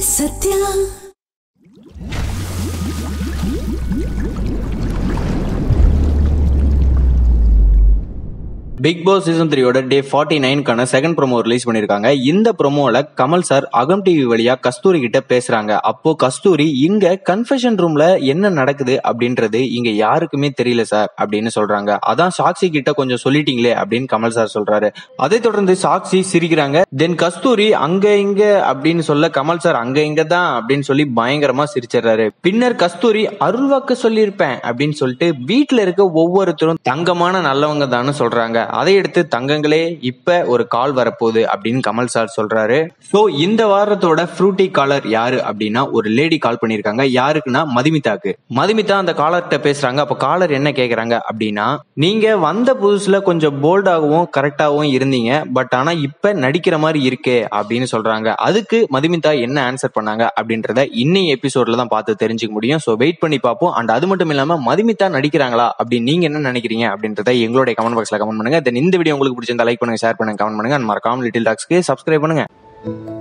Sathya big Boss season த்ரீயோட day forty நைன்கான second promo release பண்ணிருக்காங்க இந்த ப்ரோமோல கமல் சார் அகம் டிவி வழியா கஸ்தூரி கிட்ட பேசுறாங்க அப்போ கஸ்தூரி இங்க கன்ஃபெஷன் ரூம்ல என்ன நடக்குது அப்படின்றது இங்க யாருக்குமே தெரியல சார் அப்படின்னு சொல்றாங்க அதான் சாக்சி கிட்ட கொஞ்சம் சொல்லிட்டீங்களே அப்படின்னு கமல் சார் சொல்றாரு அதை தொடர்ந்து சாக்சி சிரிக்கிறாங்க தென் கஸ்தூரி அங்க இங்க அப்படின்னு சொல்ல கமல் சார் அங்க இங்க தான் அப்படின்னு சொல்லி பயங்கரமா சிரிச்சிடுறாரு பின்னர் கஸ்தூரி அருள்வாக்கு சொல்லியிருப்பேன் அப்படின்னு சொல்லிட்டு வீட்டுல இருக்க ஒவ்வொருத்தரும் தங்கமான நல்லவங்க தான் சொல்றாங்க அதை எடுத்து தங்கங்களே இப்ப ஒரு கால் வரப்போகுது அப்படின்னு கமல் சார் சொல்றாரு சோ இந்த வாரத்தோட ஃப்ரூட்டி காலர் யாரு அப்படின்னா ஒரு லேடி கால் பண்ணிருக்காங்க யாருக்குன்னா மதுமிதாக்கு மதுமிதா அந்த காலர்கிட்ட பேசுறாங்க அப்ப காலர் என்ன கேக்குறாங்க அப்படின்னா நீங்க வந்த புதுசுல கொஞ்சம் போல்டாகவும் கரெக்டாகவும் இருந்தீங்க பட் ஆனா இப்ப நடிக்கிற மாதிரி இருக்கே அப்படின்னு சொல்றாங்க அதுக்கு மதுமிதா என்ன ஆன்சர் பண்ணாங்க அப்படின்றத இன்னைய எபிசோட்ல தான் பார்த்து தெரிஞ்சுக்க முடியும் சோ வெயிட் பண்ணி பார்ப்போம் அண்ட் அது மட்டும் இல்லாம மதுமிதா நடிக்கிறாங்களா அப்படின்னு நீங்க என்ன நினைக்கிறீங்க அப்படின்றத எங்களுடைய கமெண்ட் பாக்ஸ்ல கமெண்ட் பண்ணுங்க தென் இந்த வீடியோ உங்களுக்கு பிடிச்சிருந்தா லைக் பண்ணுங்க ஷேர் பண்ணுங்க கமெண்ட் பண்ணுங்க அண்ட் மறக்காம லிட்டில் டாக்ஸ்க்கு சப்ஸ்கிரைப் பண்ணுங்க